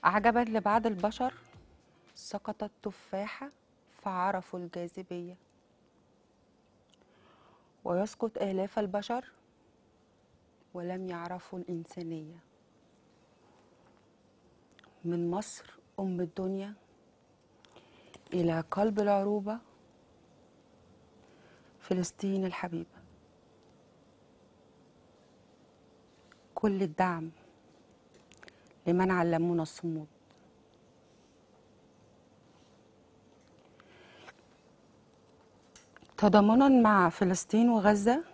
عجبا لبعض البشر سقطت تفاحة فعرفوا الجاذبية ويسقط آلاف البشر ولم يعرفوا الإنسانية من مصر أم الدنيا إلى قلب العروبة فلسطين الحبيبة كل الدعم لمن علمونا الصمود تضامنا مع فلسطين وغزة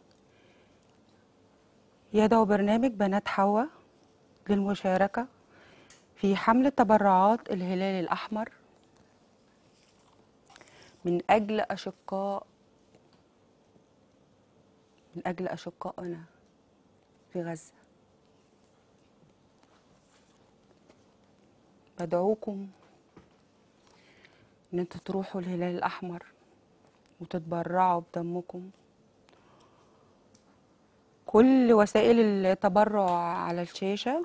يدعو برنامج بنات حواء للمشاركة في حملة تبرعات الهلال الأحمر من أجل أشقاء من أجل أشقائنا في غزة بدعوكم إن انتوا تروحوا الهلال الأحمر وتتبرعوا بدمكم كل وسائل التبرع على الشاشة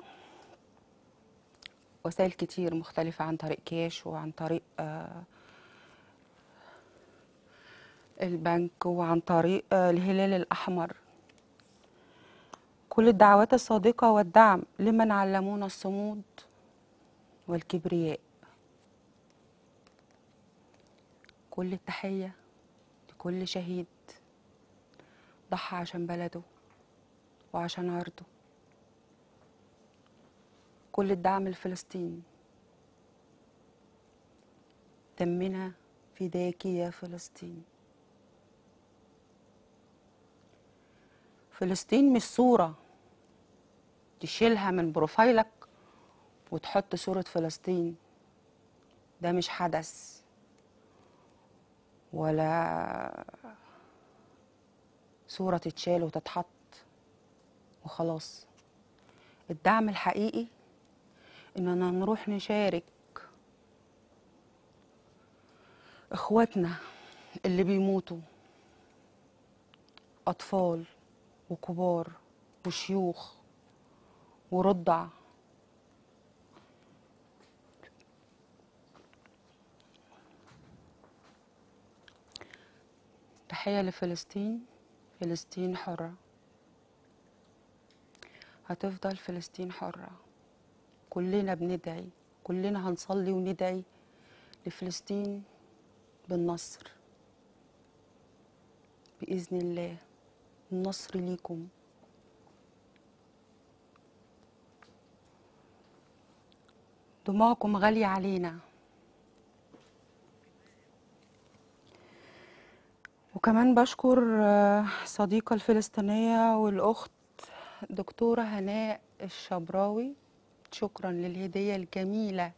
وسائل كتير مختلفة عن طريق كاش وعن طريق آه، البنك وعن طريق آه، الهلال الأحمر كل الدعوات الصادقة والدعم لمن علمونا الصمود والكبرياء كل التحية لكل شهيد ضحى عشان بلده وعشان عرضه كل الدعم لفلسطين دمنا فداك يا فلسطين فلسطين مش صورة تشيلها من بروفايلك وتحط صورة فلسطين ده مش حدث ولا صورة تتشال وتتحط وخلاص الدعم الحقيقي اننا نروح نشارك اخواتنا اللي بيموتوا اطفال وكبار وشيوخ ورضع تحية لفلسطين فلسطين حرة هتفضل فلسطين حرة كلنا بندعي كلنا هنصلي وندعي لفلسطين بالنصر بإذن الله النصر ليكم دموعكم غالية علينا وكمان بشكر آه، صديقة الفلسطينية والأخت دكتورة هناء الشبراوي شكرا للهدية الجميلة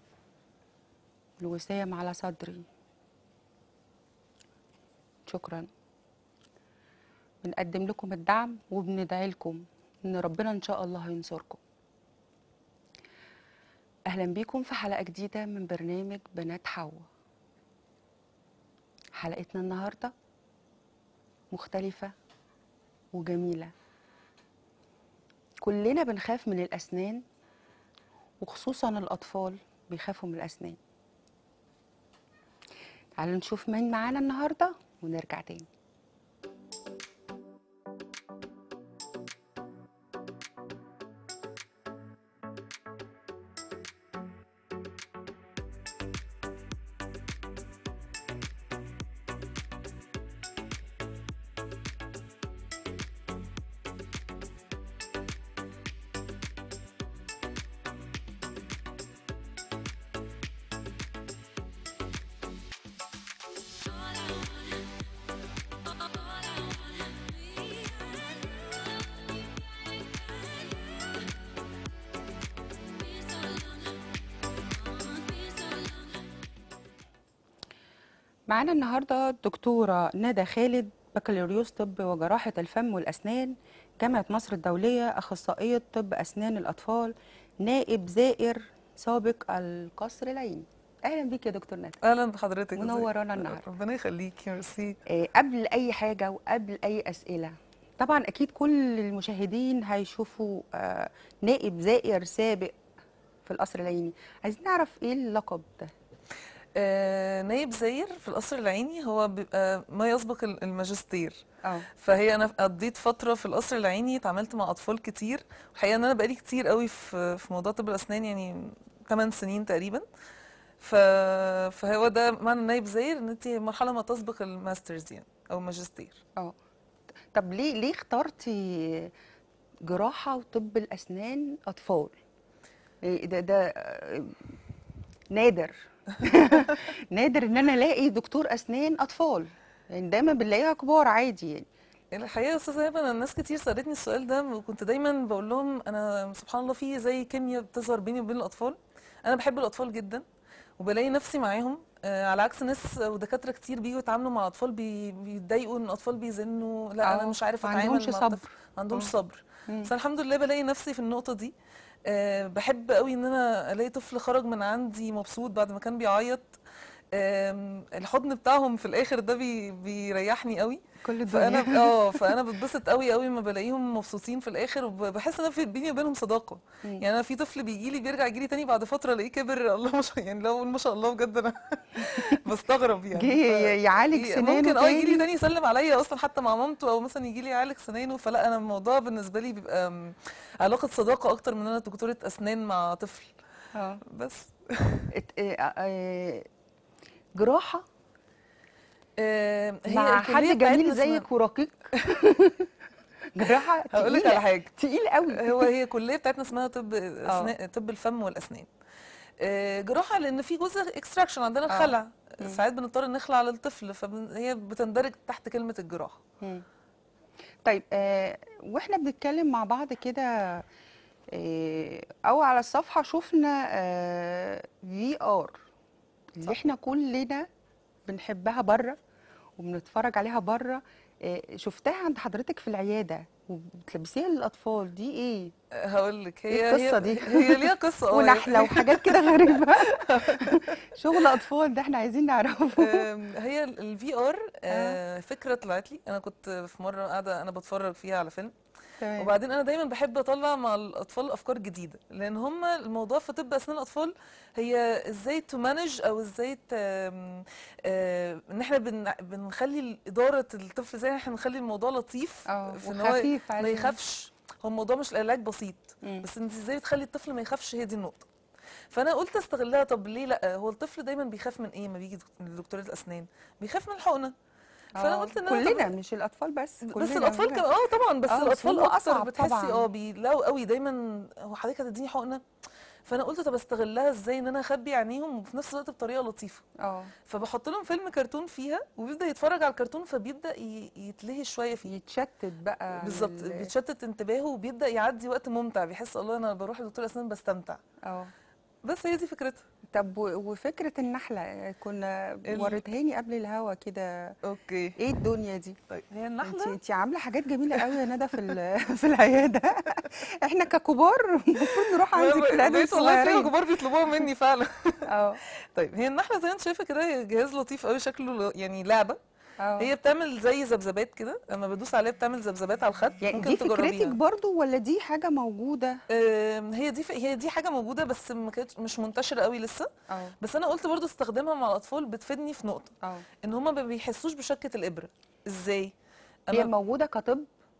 الوسام على صدري شكرا بنقدم لكم الدعم وبندعي لكم ان ربنا ان شاء الله هينصركم اهلا بيكم في حلقه جديده من برنامج بنات حواء حلقتنا النهارده مختلفه وجميله كلنا بنخاف من الاسنان وخصوصا الاطفال بيخافوا من الاسنان تعالوا نشوف مين معانا النهارده ونرجع تاني معانا النهارده الدكتوره ندى خالد بكالوريوس طب وجراحه الفم والاسنان جامعه مصر الدوليه اخصائيه طب اسنان الاطفال نائب زائر سابق القصر العيني اهلا بيك يا دكتور ندى اهلا بحضرتك ازيك؟ منورانا النهاردة. ربنا يخليكي ميرسي آه، قبل اي حاجه وقبل اي اسئله طبعا اكيد كل المشاهدين هيشوفوا آه، نائب زائر سابق في القصر العيني عايزين نعرف ايه اللقب ده آه نايب زاير في القصر العيني هو بيبقى ما يسبق ال- الماجستير اه فهي انا قضيت فتره في القصر العيني اتعاملت مع اطفال كتير الحقيقه ان انا بقالي كتير قوي في في موضوع طب الاسنان يعني 8 سنين تقريبا ف... فهو ده معنى نايب زاير ان انت مرحله ما تسبق الماسترز يعني او الماجستير اه طب ليه ليه اخترتي جراحة وطب الأسنان أطفال؟ إيه ده ده آه، نادر نادر إن أنا ألاقي دكتور أسنان أطفال يعني دايما بنلاقيها كبار عادي يعني الحقيقه يا استاذه هبه انا الناس كتير سالتني السؤال ده وكنت دايما بقول لهم انا سبحان الله في زي كيمياء بتظهر بيني وبين الاطفال انا بحب الاطفال جدا وبلاقي نفسي معاهم آه، على عكس ناس ودكاتره كتير بيجوا يتعاملوا مع اطفال بي- بيتضايقوا ان الاطفال بيزنوا لا انا آه، مش عارف ما اتعامل عندهمش مع صبر. الطفل ما عندهمش مم. صبر مم. بس أنا الحمد لله بلاقي نفسي في النقطه دي أه بحب قوي ان انا الاقي طفل خرج من عندي مبسوط بعد ما كان بيعيط آم، الحضن بتاعهم في الاخر ده بي بيريحني قوي كل فانا الدنيا اه فانا بتبسط قوي قوي ما بلاقيهم مبسوطين في الاخر وبحس ان في بيني وبينهم صداقه مم. يعني انا في طفل بيجي لي بيرجع يجي لي تاني بعد فتره الاقيه كبر الله ما شاء يعني لو أقول ما شاء الله بجد انا بستغرب يعني جه ف- يعالج سنانه ممكن اه يجي لي تاني تاني يسلم عليا اصلا حتى مع مامته او مثلا يجي لي يعالج سنانه فلا انا الموضوع بالنسبه لي بيبقى م، علاقه صداقه اكتر من ان انا دكتوره اسنان مع طفل اه بس ات- آه، آه، جراحة آه، هي مع حد الكلية بتاعتنا جميل اسمها- زيك ورقيق جراحة هقول لك تقيلة على حاجه تقيل قوي هو هي كليه بتاعتنا اسمها طب أسنان طب الفم والاسنان آه، جراحه لان في جزء اكستراكشن عندنا آه. الخلع مم. ساعات بنضطر نخلع للطفل فهي بتندرج تحت كلمه الجراحه مم. طيب آه واحنا بنتكلم مع بعض كده آه او على الصفحة شفنا في ار اللي صح. احنا كلنا بنحبها بره وبنتفرج عليها بره آه شفتها عند حضرتك في العيادة وبتلبسيها للأطفال دي ايه؟ هقول لك هي إيه القصة هي دي؟ هي ليها قصه اه ونحلة وحاجات كده غريبة شغل أطفال ده احنا عايزين نعرفه آم، هي الفي ار فكره طلعت لي انا كنت في مره قاعده انا بتفرج فيها على فيلم تمام وبعدين انا دايما بحب اطلع مع الاطفال افكار جديده لان هم الموضوع في طب اسنان الاطفال هي ازاي تمانج او ازاي ت- آم، آه، ان احنا بن بنخلي اداره الطفل ازاي احنا نخلي الموضوع لطيف اه في ان هو وخفيف ما عليه يخافش هو الموضوع مش العلاج بسيط مم. بس انت ازاي بتخلي الطفل ما يخافش هي دي النقطه فانا قلت استغلها طب ليه لا هو الطفل دايما بيخاف من ايه ما بيجي دك- لدكتوره الاسنان بيخاف من الحقنه فانا آه، قلت ان انا كلنا طب مش الأطفال بس بس كلنا الاطفال بجد. كمان اه طبعا بس آه، بس الاطفال هم اكتر أصعب بتحسي طبعاً. اه بيلاقوا قوي دايما هو حضرتك هتديني حقنه فانا قلت طب استغلها ازاي ان انا اخبي عينيهم وفي نفس الوقت بطريقه لطيفه اه فبحط لهم فيلم كرتون فيها وبيبدا يتفرج على الكرتون فبيبدا ي- يتلهي شويه فيه يتشتت بقى عن بالظبط ال- بيتشتت انتباهه وبيبدا يعدي وقت ممتع بيحس الله انا بروح لدكتور اسنان بستمتع اه بس هي دي فكرتها طب و- وفكرة النحلة كنا ال- وريتهاني قبل الهوا كده اوكي ايه الدنيا دي طيب هي انت النحله انت عاملة حاجات جميلة قوي يا ندى في ال- في العيادة احنا ككبار المفروض نروح عندك في العيادة بقيت والله في الصغيرين كبار بيطلبوها مني فعلا اه طيب هي النحله زي ما انت شايفه كده هي جهاز لطيف قوي شكله ل- يعني لعبه اه هي بتعمل زي ذبذبات كده اما بدوس عليها بتعمل ذبذبات على الخد يعني ممكن دي فكرتك تجربيها برضو ولا دي حاجة موجودة آم، هي دي ف- هي دي حاجه موجوده بس ما كانتش مش منتشره قوي لسه اه بس انا قلت برضو استخدمها مع الاطفال بتفيدني في نقطه اه ان هما ما بيحسوش بشكه الابره ازاي هي موجودة كطب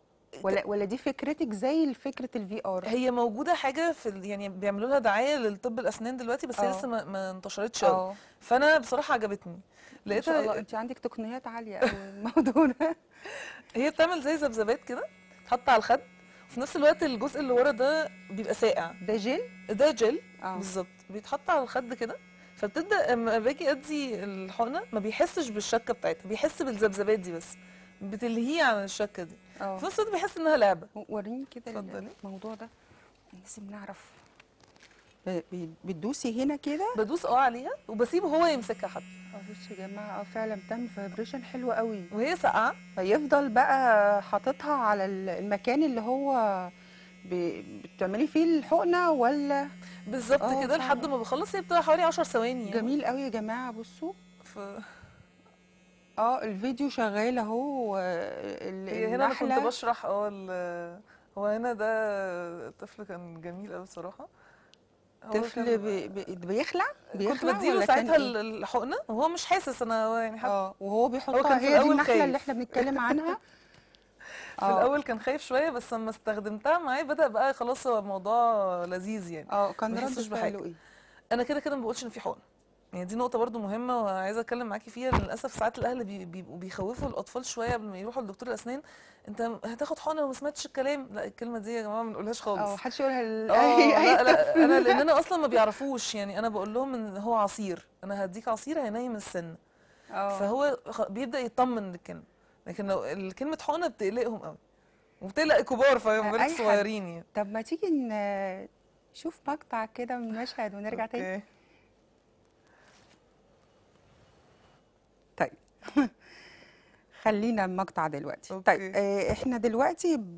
ولا ولا دي فكرتك زي فكرة الفي ار هي موجوده حاجه في ال- يعني بيعملوا لها دعايه للطب الاسنان دلوقتي بس هي اه. لسه ما, ما انتشرتش قوي اه فانا بصراحه عجبتني ما شاء الله لقيتها انت عندك تقنيات عالية قوي الموضوع ده هي بتعمل زي ذبذبات كده تحط على الخد وفي نفس الوقت الجزء اللي ورا ده بيبقى ساقع ده جل ده جل اه بالظبط بيتحط على الخد كده فبتبدا اما باجي ادي الحقنه ما بيحسش بالشكه بتاعتها بيحس بالذبذبات دي بس بتلهيه عن الشكه دي اه في نفس الوقت بيحس انها لعبه وريني كده اتفضلي. الموضوع ده لازم نعرف ب- ب- بتدوسي هنا كده بدوس اه عليها وبسيبه هو يمسكها حتى اه بصوا يا جماعه اه فعلا بتعمل فايبريشن حلو قوي وهي ساقعه فيفضل بقى حاططها على ال- المكان اللي هو ب- بتعملي فيه الحقنه ولا بالظبط اه كده لحد فعلا. ما بخلص هي بتبقى حوالي 10 ثواني يعني. جميل قوي يا جماعه بصوا ف... اه الفيديو شغال اهو آه، ال- هي هنا انا كنت النحله بشرح اه ال- هو هنا ده الطفل كان جميل قوي بصراحه هو الطفل كان- بي بي بيخلع كنت بيخلع بديله ولا كان ساعتها إيه؟ ال- الحقنه وهو مش حاسس انا يعني حتى اه وهو بيحطها كان في هي دي الأول النحله اللي خايف. احنا بنتكلم عنها في الاول كان خايف شويه بس لما استخدمتها معاه بدا بقى خلاص هو الموضوع لذيذ يعني اه كان ما رد يحسش فعله بحاجة. ايه انا كده كده ما بقولش ان في حقن يعني دي نقطه برضو مهمه وعايزه اتكلم معاكي فيها للاسف ساعات الاهل بي- بيبقوا بيخوفوا الاطفال شويه قبل ما يروحوا لدكتور الاسنان انت هتاخد حقنه وما سمعتش الكلام لا الكلمه دي يا جماعه ما نقولهاش خالص اه محدش يقولها ل- اه اي اي لا لا طفل. انا لان انا اصلا ما بيعرفوش يعني انا بقول لهم ان هو عصير انا هديك عصير هينيم السن اه فهو خ- بيبدا يطمن للكلمه لكن لو الكلمه حقنه بتقلقهم قوي وبتقلق الكبار فما بالك أي حد. صغيرين يعني طب ما تيجي ن- نشوف مقطع كده من مشهد ونرجع تاني أوكي. طيب خلينا المقطع دلوقتي أوكي. طيب آه، احنا دلوقتي ب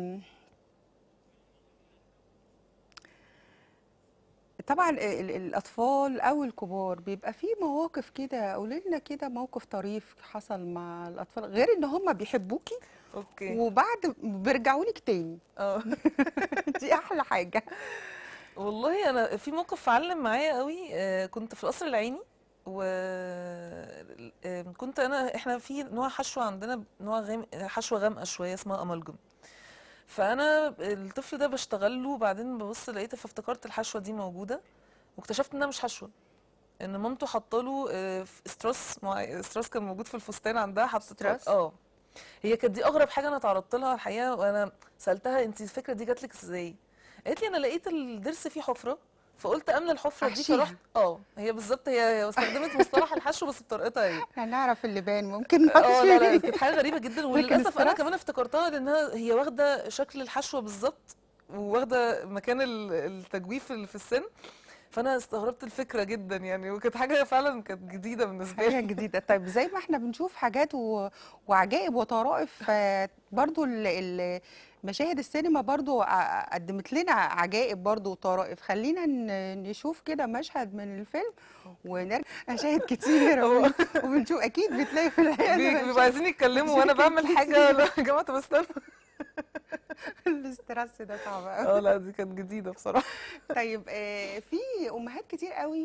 طبعا ال- ال- الاطفال او الكبار بيبقى في مواقف كده قولي لنا كده موقف طريف حصل مع الاطفال غير ان هم بيحبوكي اوكي وبعد بيرجعوا لك تاني اه دي احلى حاجه والله انا في موقف علم معايا قوي آه، كنت في القصر العيني و آه، كنت انا احنا في نوع حشوه عندنا نوع غام حشوه غامقه شويه اسمها امالجم فانا الطفل ده بشتغل له وبعدين ببص لقيت فافتكرت الحشوه دي موجوده واكتشفت انها مش حشوه ان مامته حاطه له آه، استراس مع استراس كان موجود في الفستان عندها حطت استراس؟ اه هي كانت دي اغرب حاجه انا تعرضت لها الحقيقه وانا سالتها انت الفكره دي جات لك ازاي قالت لي انا لقيت الضرس فيه حفره فقلت املى الحفره دي أحشيها. فرحت اه هي بالظبط هي هي استخدمت مصطلح الحشو بس بطريقتها هي احنا نعرف اللي بان ممكن اه لا لا نحشي. كانت حاجه غريبه جدا وللاسف انا استراس؟ كمان افتكرتها لانها هي واخده شكل الحشوه بالظبط وواخده مكان ال- التجويف اللي في السن فانا استغربت الفكره جدا يعني وكانت حاجه فعلا كانت جديده بالنسبه حاجة لي جديدة طيب زي ما احنا بنشوف حاجات و... وعجائب وطرائف آه، برضو ال... ال... مشاهد السينما برضو ع- قدمت لنا عجائب برضو وطرائف خلينا ن... نشوف كده مشهد من الفيلم ونرجع مشاهد كتير وبن- وبنشوف اكيد بتلاقي في الحقيقة بي- ده بيبقوا عايزين يتكلموا وانا بعمل حاجه لا يا جماعه طب استنى الاسترس ده صعب قوي اه لا دي كانت جديده بصراحه طيب آه، في امهات كتير قوي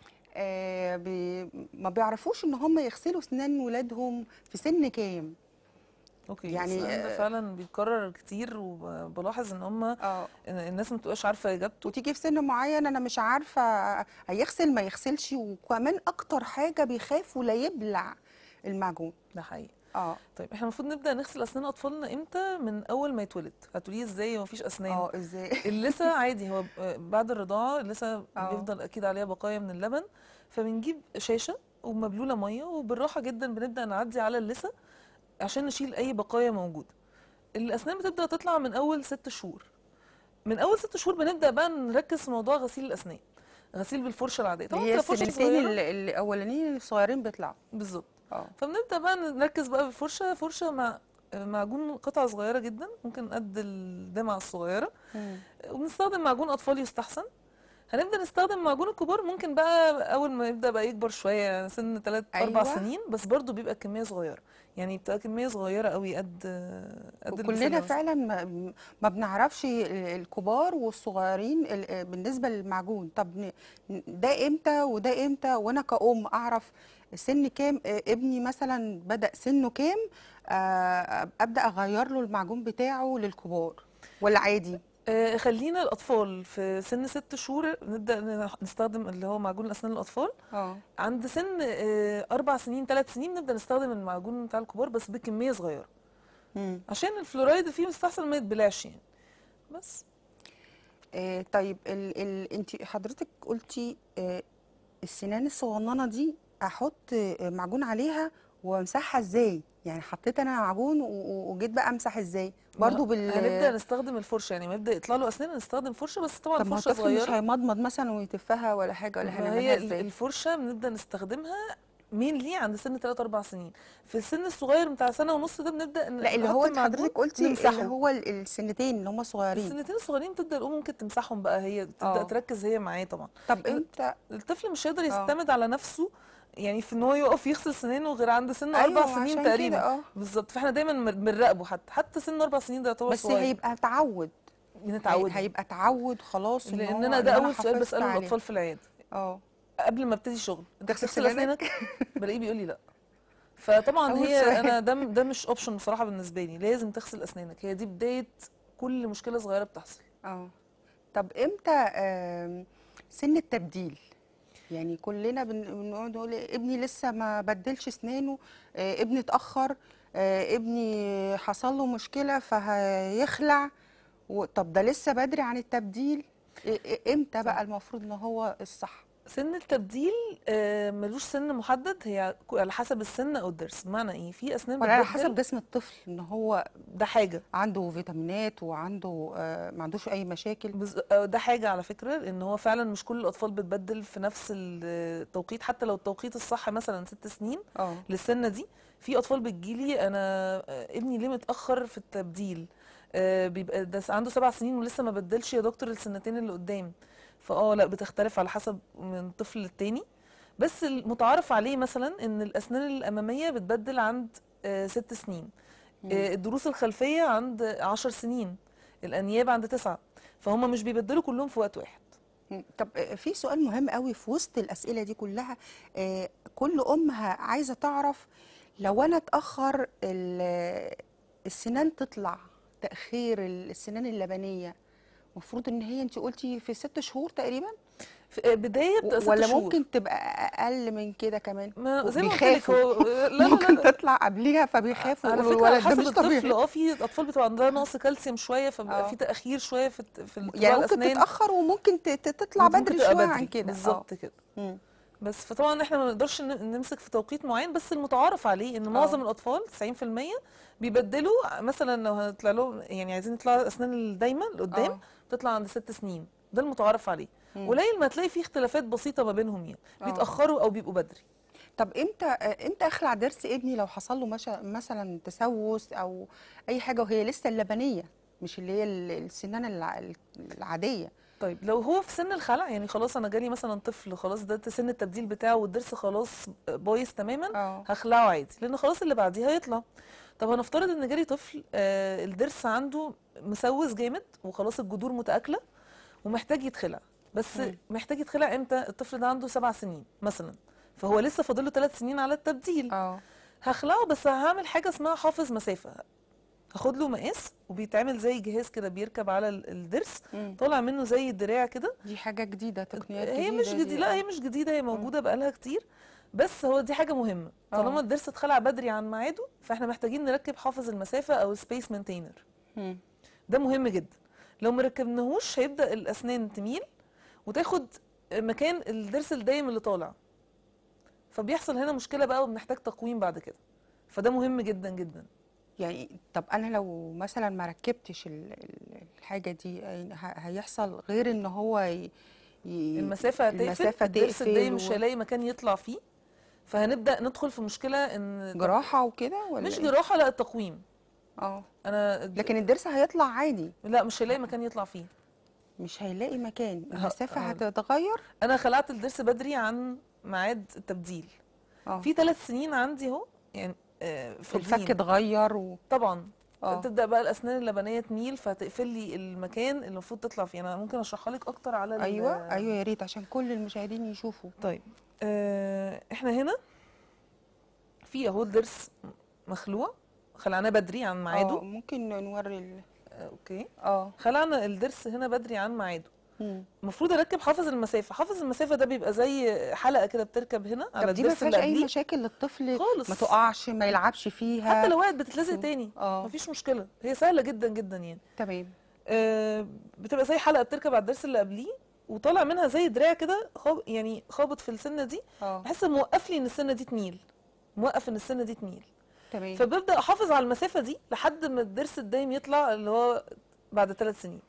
آه، بي... ما بيعرفوش ان هم يغسلوا اسنان ولادهم في سن كام اوكي يعني، يعني ده آه، فعلا بيتكرر كتير وبلاحظ ان هم اه الناس ما بتبقاش عارفه اجابته وتيجي في سن معين انا مش عارفه هيغسل ما يغسلش وكمان اكتر حاجه بيخافوا لا يبلع المعجون ده حقيقي اه طيب احنا المفروض نبدا نغسل اسنان اطفالنا امتى من اول ما يتولد هتقولي ازاي ومفيش اسنان اه ازاي اللثه عادي هو ب- بعد الرضاعه اللثه اه. بيفضل اكيد عليها بقايا من اللبن فبنجيب شاشه ومبلوله ميه وبالراحه جدا بنبدا نعدي على اللثه عشان نشيل اي بقايا موجوده الاسنان بتبدا تطلع من اول ست شهور من اول ست شهور بنبدا بقى نركز في موضوع غسيل الاسنان غسيل بالفرشه العاديه طبعا اللي هي بتبقى فرشه السنتين صغيره ال- الاولانيين الصغيرين بيطلعوا بالظبط اه فبنبدا بقى نركز بقى بالفرشه فرشه مع معجون قطعه صغيره جدا ممكن قد الدمعه الصغيره مم. وبنستخدم معجون اطفال يستحسن هنبدا نستخدم معجون الكبار ممكن بقى اول ما يبدا بقى يكبر شويه سن 3 4 أيوة. سنين بس برضو بيبقى كميه صغيره يعني بتبقى كميه صغيره قوي قد قد وكلنا اللسان مثلاً. فعلا ما, ما بنعرفش ال- الكبار والصغيرين ال- بالنسبه للمعجون طب ن- ده امتى وده امتى وانا كأم اعرف سن كام آه، ابني مثلا بدأ سنه كام آه، ابدا اغير له المعجون بتاعه للكبار ولا عادي آه، خلينا الاطفال في سن ست شهور نبدا ن- نستخدم اللي هو معجون اسنان الاطفال اه عند سن آه، اربع سنين ثلاث سنين نبدا نستخدم المعجون بتاع الكبار بس بكميه صغيره مم. عشان الفلورايد فيه مستحسن ما يتبلعش يعني بس آه، طيب ال ال انت حضرتك قلتي آه، السنان الصغننه دي احط آه، معجون عليها وامسحها ازاي يعني حطيت انا معجون و- و- وجيت بقى امسح ازاي برضو بال هنبدا نستخدم الفرشه يعني ما يبدا يطلع له اسنان نستخدم فرشه بس طبعا طب ما هو فرشه الطفل مش صغيره هيمضمض مثلا ويتفها ولا حاجه ولا ما هنعملها هي ال- ازاي الفرشه بنبدا نستخدمها مين ليه عند سن 3 4 سنين في السن الصغير بتاع سنه ونص ده بنبدا ن- لا اللي نحط هو انت المعجون حضرتك قلتي اللي نمسحه هو ال- السنتين اللي هم صغيرين السنتين الصغيرين تبدا الام ممكن تمسحهم بقى هي تبدا اه. تركز هي معاه طبعا طب ال- امتى الطفل مش هيقدر اه. يعتمد على نفسه يعني في ان هو يقف يغسل سنانه غير عند سن اربع ايوه سنين عشان تقريبا كده اه بالظبط فاحنا دايما بن- بنراقبه حتى حتى سن اربع سنين ده يعتبر بس صغير هيبقى تعود بنتعود هي- هيبقى تعود خلاص إن لان هو انا إن ده اول سؤال حافظت بساله عليه. الاطفال في العياده اه قبل ما ابتدي الشغل انت تغسل بتغسل سنانك؟ اسنانك بلاقيه بيقول لي لا فطبعا أول هي سؤال. انا ده ده مش اوبشن بصراحه بالنسبه لي لازم تغسل اسنانك هي دي بدايه كل مشكله صغيره بتحصل اه طب امتى آم، سن التبديل يعني كلنا بن- بنقعد نقول ابني لسه ما بدلش اسنانه آه، ابني اتاخر آه، ابني حصل له مشكله فهيخلع و- طب ده لسه بدري عن التبديل إ- إ- امتى بقى المفروض ان هو الصح سن التبديل آه، ملوش سن محدد هي ك- على حسب السن او الضرس بمعنى ايه في اسنان ولا على بتبدل حسب جسم الطفل ان هو ده حاجه عنده فيتامينات وعنده آه، ما عندوش اي مشاكل بز- آه، ده حاجه على فكره ان هو فعلا مش كل الاطفال بتبدل في نفس التوقيت حتى لو التوقيت الصح مثلا ست سنين اه للسنه دي في اطفال بتجيلي انا آه، ابني ليه متاخر في التبديل آه، بيبقى ده عنده سبع سنين ولسه ما بدلش يا دكتور السنتين اللي قدام فاه لا بتختلف على حسب من طفل للتاني بس المتعارف عليه مثلا ان الاسنان الاماميه بتبدل عند آه، ست سنين آه، الضروس الخلفيه عند عشر سنين الانياب عند تسعة فهم مش بيبدلوا كلهم في وقت واحد مم. طب آه، في سؤال مهم قوي في وسط الأسئلة دي كلها آه، كل أم ه- عايزة تعرف لو أنا اتأخر ال- السنان تطلع تأخير السنان اللبنية المفروض إن هي أنت قلتي في ست شهور تقريبا في- آه، بدايه بتبقى ست ولا شهور. ممكن تبقى أقل من كده كمان ما زي ما قلت لك بيخافوا. هو لا لا ممكن لا تطلع قبليها فبيخافوا على يقولوا فكره على الولد ده حسب مش الطفل طبيعي اه في اطفال بتبقى عندها نقص كالسيوم شويه آه. فبيبقى في تاخير شويه في الت- في طلوع يعني ممكن الاسنان تتأخر وممكن ت- ت- تطلع ممكن بدري تبقى شوية بدري. عن كده آه. بالظبط كده مم. بس فطبعا احنا ما نقدرش ن- نمسك في توقيت معين بس المتعارف عليه ان معظم آه. الاطفال 90% بيبدلوا مثلا لو هنطلع لهم يعني عايزين يطلعوا الاسنان اللي دايما لقدام آه. بتطلع عند ست سنين ده المتعارف عليه مم. قليل ما تلاقي فيه اختلافات بسيطه ما بينهم يعني آه. بيتاخروا او بيبقوا بدري طب امتى آه، امتى اخلع ضرس ابني لو حصل له مش- مثلا تسوس او اي حاجه وهي لسه اللبنيه مش اللي هي ال- السنان الع- العاديه طيب لو هو في سن الخلع يعني خلاص انا جالي مثلا طفل خلاص ده سن التبديل بتاعه والضرس خلاص بايظ تماما اه هخلعه عادي لان خلاص اللي بعديه هيطلع طب هنفترض ان جالي طفل آه الضرس عنده مسوس جامد وخلاص الجذور متاكله ومحتاج يتخلع بس مم. محتاج يتخلع امتى الطفل ده عنده سبع سنين مثلا فهو لسه فاضل له ثلاث سنين على التبديل اه هخلعه بس هعمل حاجه اسمها حافظ مسافه هاخد له مقاس وبيتعمل زي جهاز كده بيركب على ال- الضرس مم. طالع منه زي الدراع كده دي حاجه جديده تقنيات هي جديده مش دي، جديده لا آه. هي مش جديده هي موجوده بقالها كتير بس هو دي حاجه مهمه طالما آه. الضرس اتخلع بدري عن ميعاده فاحنا محتاجين نركب حافظ المسافه او سبيس مينتينر مم. ده مهم جدا لو ما ركبناهوش هيبدا الاسنان تميل وتاخد مكان الضرس الدايم اللي طالع فبيحصل هنا مشكله بقى وبنحتاج تقويم بعد كده فده مهم جدا جدا يعني طب انا لو مثلا ما ركبتش ال- ال- الحاجه دي يعني ه- هيحصل غير ان هو ي... ي... المسافه هتقفل المسافة الضرس تقفل الدايم مش و- هيلاقي مكان يطلع فيه فهنبدا ندخل في مشكله ان جراحه وكده ولا مش إيه؟ جراحه لا التقويم اه انا لكن الضرس هيطلع عادي لا مش هيلاقي مكان يطلع فيه مش هيلاقي مكان ه- المسافه آه. هتتغير انا خلعت الضرس بدري عن ميعاد التبديل اه في ثلاث سنين عندي اهو يعني آه، الفك فاضيين. اتغير و... طبعا اه تبدا بقى الاسنان اللبنيه تميل فهتقفل لي المكان اللي المفروض تطلع فيه انا ممكن اشرحها لك اكتر على ال- ايوه ايوه يا ريت عشان كل المشاهدين يشوفوا طيب آه احنا هنا في اهو الضرس مخلوع خلعناه بدري عن اه ميعاده ممكن نوري ال... آه اوكي اه خلعنا الضرس هنا بدري عن ميعاده مم. المفروض اركب حافظ المسافه حافظ المسافه ده بيبقى زي حلقه كده بتركب هنا على طب دي ما الضرس فيهاش اللي اي قبليه مشاكل للطفل خالص ما تقعش ما يلعبش فيها حتى لو وقعت بتتلزق تاني اه مفيش مشكله هي سهله جدا جدا يعني تمام آه، بتبقى زي حلقه بتركب على الضرس اللي قبليه وطالع منها زي دراع كده خاب يعني خابط في السنه دي اه بحس موقف لي ان السنه دي تميل موقف ان السنه دي تميل تمام فببدا احافظ على المسافه دي لحد ما الضرس الدايم يطلع اللي هو بعد ثلاث سنين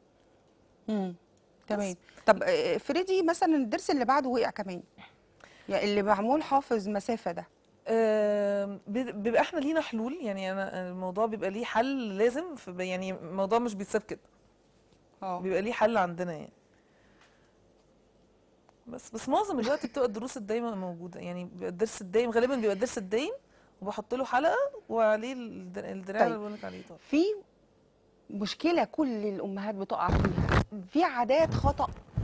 مم. تمام طب آه، افرضي مثلا الضرس اللي بعده وقع كمان يعني اللي معمول حافظ مسافه ده آم، بي- بيبقى احنا لينا حلول يعني انا الموضوع بيبقى ليه حل لازم في يعني الموضوع مش بيتساب كده اه بيبقى ليه حل عندنا يعني بس بس معظم الوقت بتبقى الدروس الدايمه موجوده يعني بيبقى الدرس الدايم غالبا بيبقى الدرس الدايم وبحط له حلقه وعليه الد- الدراع طيب. اللي بقول لك عليه طبعا في مشكله كل الامهات بتقع فيها في عادات خطا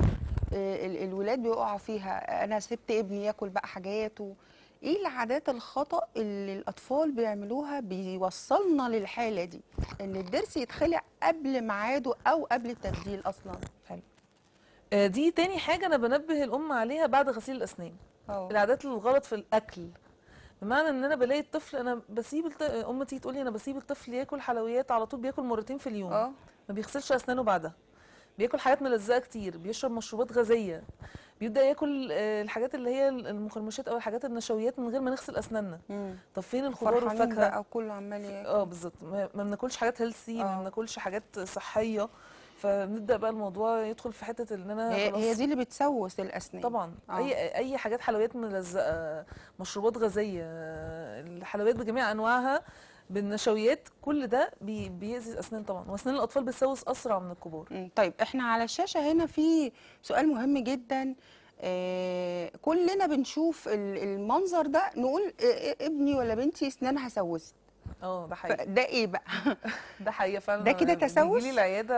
آه، ال- الولاد بيقعوا فيها انا سبت ابني ياكل بقى حاجاته ايه العادات الخطا اللي الاطفال بيعملوها بيوصلنا للحاله دي ان الضرس يتخلع قبل ميعاده او قبل التبديل اصلا حلو آه، دي تاني حاجه انا بنبه الام عليها بعد غسيل الاسنان اه العادات الغلط في الاكل بمعنى ان انا بلاقي الطفل انا بسيب الط... ام تيجي تقول لي انا بسيب الطفل ياكل حلويات على طول بياكل مرتين في اليوم اه ما بيغسلش اسنانه بعدها بياكل حاجات ملزقه كتير بيشرب مشروبات غازيه بيبدا ياكل آه، الحاجات اللي هي المقرمشات او الحاجات النشويات من غير ما نغسل اسناننا مم. طب فين الخضار فرحانين والفاكهه بقى وكله عمال ياكل اه بالظبط ما ما بناكلش حاجات هيلثي ما آه. بناكلش حاجات صحيه فبنبدا بقى الموضوع يدخل في حته ان انا هي خلاص هي دي اللي بتسوس الاسنان طبعا آه. اي اي حاجات حلويات ملزقه مشروبات غازيه الحلويات بجميع انواعها بالنشويات كل ده بي بيأذي الاسنان طبعا واسنان الاطفال بتسوس اسرع من الكبار مم. طيب احنا على الشاشة هنا في سؤال مهم جدا آه كلنا بنشوف ال- المنظر ده نقول آه آه، ابني ولا بنتي اسنانها سوست اه ده حقيقي فده ايه بقى ده حقيقه فعلا ده كده أنا تسوس؟ بيجيلي العياده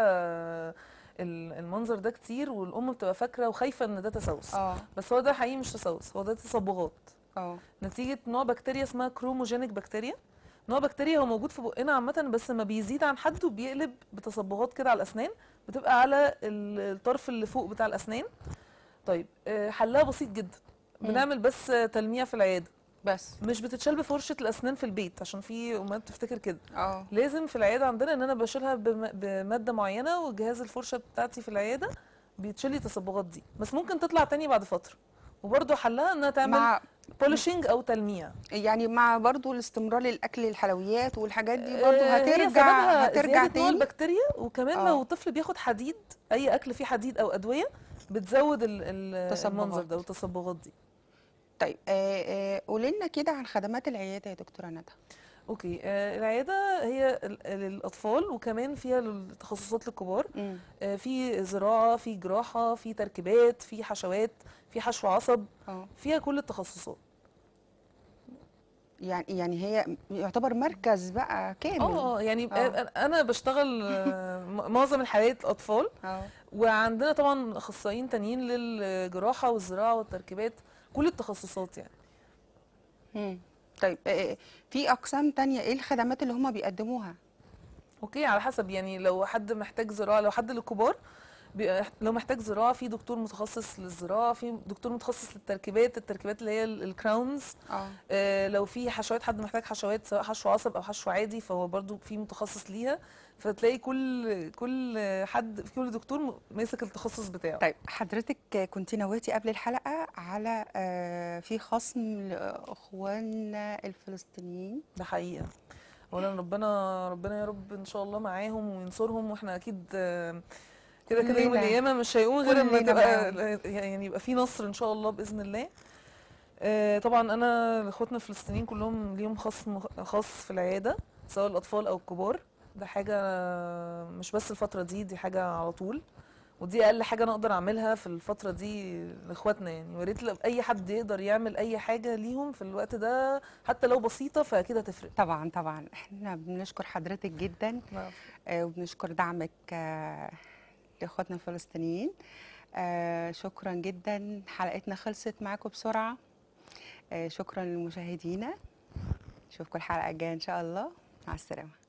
ال- المنظر ده كتير والام بتبقى فاكره وخايفه ان ده تسوس اه بس هو ده حقيقي مش تسوس هو ده تصبغات اه نتيجة نوع بكتيريا اسمها كروموجينيك بكتيريا نوع بكتيريا هو موجود في بقنا عامة بس ما بيزيد عن حده بيقلب بتصبغات كده على الأسنان بتبقى على ال- الطرف اللي فوق بتاع الأسنان طيب آه، حلها بسيط جدا مم. بنعمل بس آه، تلميع في العيادة بس مش بتتشال بفرشة الأسنان في البيت عشان في أمهات بتفتكر كده اه لازم في العيادة عندنا إن أنا بشيلها بم- بمادة معينة وجهاز الفرشة بتاعتي في العيادة بيتشيل لي التصبغات دي بس ممكن تطلع تاني بعد فترة وبرضه حلها انها تعمل مع بولشنج او تلميع يعني مع برضو الاستمرار الاكل الحلويات والحاجات دي برضو آه، هي هترجع سببها هترجع زيادة نوع تاني البكتيريا وكمان آه. لو طفل بياخد حديد اي اكل فيه حديد او ادويه بتزود ال- ال- تصبغات. المنظر ده والتصبغات دي طيب آه آه قولي لنا كده عن خدمات العياده يا دكتوره ندى اوكي آه العياده هي ال- للاطفال وكمان فيها التخصصات للكبار مم. آه في زراعه في جراحه في تركيبات في حشوات في حشو عصب اه فيها كل التخصصات يعني يعني هي يعتبر مركز بقى كامل اه اه يعني آه. آه. انا بشتغل آه، م- معظم الحالات اطفال اه وعندنا طبعا اخصائيين تانيين للجراحه والزراعه والتركيبات كل التخصصات يعني مم. طيب آه، آه، في اقسام تانية ايه الخدمات اللي هما بيقدموها اوكي على حسب يعني لو حد محتاج زراعه لو حد للكبار بي- لو محتاج زراعه في دكتور متخصص للزراعه في دكتور متخصص للتركيبات التركيبات اللي هي ال- الكراونز اه آه لو في حشوات حد محتاج حشوات سواء حشو عصب او حشو عادي فهو برضو في متخصص ليها فتلاقي كل كل حد كل دكتور م- ماسك التخصص بتاعه طيب حضرتك كنت نويتي قبل الحلقة على آه، في خصم لإخواننا الفلسطينيين ده حقيقة اولا ربنا ربنا يا رب ان شاء الله معاهم وينصرهم واحنا اكيد آه، كده كده يوم كلنا- القيامه مش هيقوم غير اما كلنا تبقى يعني يبقى في نصر ان شاء الله باذن الله آه، طبعا انا اخواتنا الفلسطينيين كلهم ليهم خصم خاص في العياده سواء الاطفال او الكبار ده حاجه مش بس الفتره دي دي حاجه على طول ودي اقل حاجه انا اقدر اعملها في الفتره دي لاخواتنا يعني ويا ريت لو اي حد يقدر يعمل اي حاجه ليهم في الوقت ده حتى لو بسيطه فاكيد هتفرق طبعا طبعا احنا بنشكر حضرتك جدا آه، وبنشكر دعمك آه، لإخواتنا الفلسطينيين آه، شكرا جدا حلقتنا خلصت معاكم بسرعة آه، شكرا لمشاهدينا نشوفكم الحلقة الجاية إن شاء الله مع السلامة